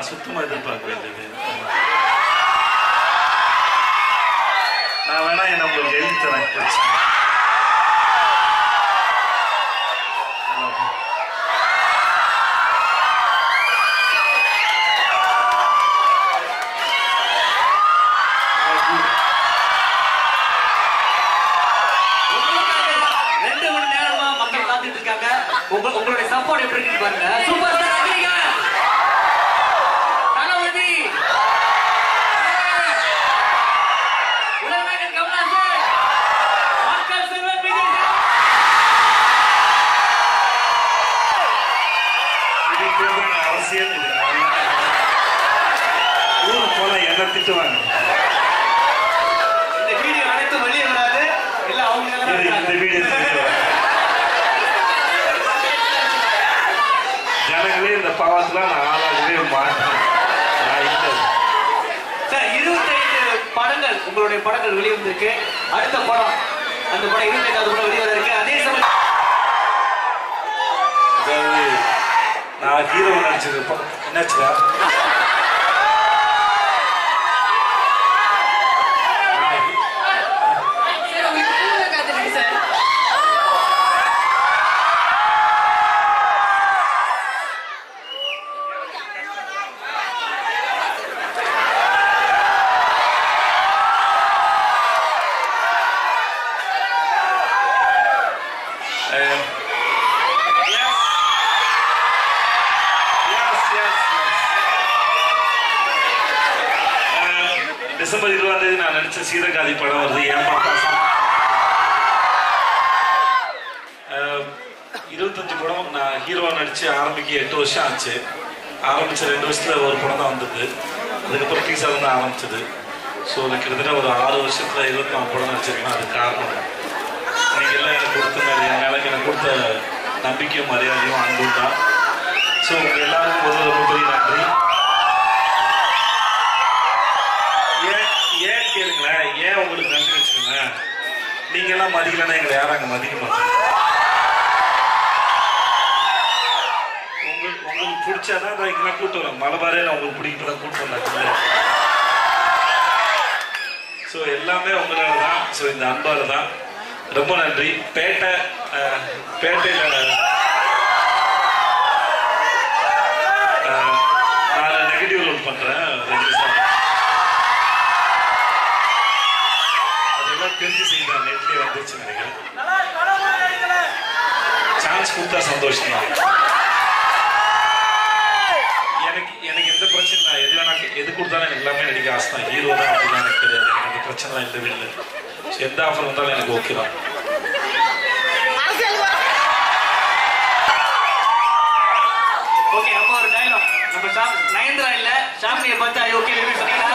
சுத்தமா எதிர்பார்க்க வேண்டியது நான் வேணா என்ன உங்களுக்கு எழுதி தரேன் பிரச்சனை உங்களுக்காக ரெண்டு மணி நேரமா மக்கள் காத்துட்டு இருக்காங்க உங்க- உங்களுடைய சப்போர்ட் எப்படி இருக்கு பாருங்க சூப்பர் ஸ்டார் ரஜினிகாந்த் தளபதி உலகநாயகன் கமல்ஹாசன் மக்கள் செல்வன் விஜய் இது பேர் தான் அரசியல் இது ஊருக்கு போனா என்ன திட்டுவாங்க இந்த வீடியோ அனைத்தும் வெளியே வராது இல்ல அவங்க எல்லாம் இது இந்த இருக்காங்க. வீடியோ திட்டுவாங்க ஜனங்களே இந்த பாவத்துல நான் ஆளாகவே மாட்டேன் நான் இல்லை சார் இருபத்தைந்து படங்கள் உங்களுடைய படங்கள் வெளியே வந்திருக்கு அடுத்த படம் அந்த படம் இருபத்தைந்தாவது படம் வெளியே வர இருக்கு அதே சமயம் அதாவது நான் ஹீரோ நடிச்சது ப- என்னாச்சுடா நான் ஹீ- Um, yes. Yes, yes, yes. Um, December இருபதாம் தேதி நான் நடிச்ச சீதகாதி படம் வருது என் பக்கம் இருபத்தஞ்சு படம் நான் ஹீரோவா நடிச்சு ஆரம்பிக்க எட்டு வருஷம் ஆச்சு ஆரம்பிச்ச ரெண்டு வருஷத்துல ஒரு படம் தான் வந்தது அதுக்கப்புறம் டீசர் வந்து ஆரம்பிச்சது ஸோ நான் கிட்டத்தட்ட ஒரு ஆறு வருஷத்துல இருபத்தி நாலு படம் நடிச்சிருக்கேன் அது காரணம் நீங்க எல்லாம் எனக்கு கொடுத்த மாதிரி என் மேல எனக்கு கொடுத்த நம்பிக்கையும் மரியாதையும் அன்பும் தான் ஸோ உங்க எல்லாருக்கும் முதல்ல ரொம்ப பெரிய நன்றி ஏன் ஏன் கேளுங்களேன் ஏன் உங்களுக்கு நன்றி வச்சுக்கோங்களேன் நீங்க எல்லாம் மதிக்கலன்னா எங்களை யாரும் அங்க மதிக்க மாட்டாங்க உங்களுக்கு உங்களுக்கு பிடிச்சாதான் அதை இங்கே கூட்டு வரேன் மலபாரே நான் உங்களுக்கு பிடிக்கிறதா கூட்டு வந்தாங்க ஸோ எல்லாமே உங்களால தான் ஸோ இந்த அன்பால தான் ரொம்ப நன்றி பேட்டை அஹ், பேட்டையில அஹ், நான் நெகட்டிவ் ரோல் பண்றேன் ரஜினி சார் அதெல்லாம் தெரிஞ்சு செய்யலாம் நெட்லேயே வந்துச்சு நினைக்கிறேன் சான்ஸ் கொடுத்தா சந்தோஷம் தான் எனக்கு எனக்கு எந்த பிரச்சனை இல்லை எது வேணா எது கொடுத்தாலும் எனக்கு எல்லாமே நடிக்க ஆசை தான் ஹீரோ தான் அப்படிலாம் எனக்கு கிடையாது எனக்கு அந்த பிரச்சனைலாம் இல்லவே இல்லை So, எந்த ஆஃபர் வந்தாலும் எனக்கு ஓகே தான் ஓகே அப்போ ஒரு டயலாக் நம்ம ஷாப் நயன்தரா இல்ல ஷாமியை பார்த்து ஓகே சொன்னீங்கன்னா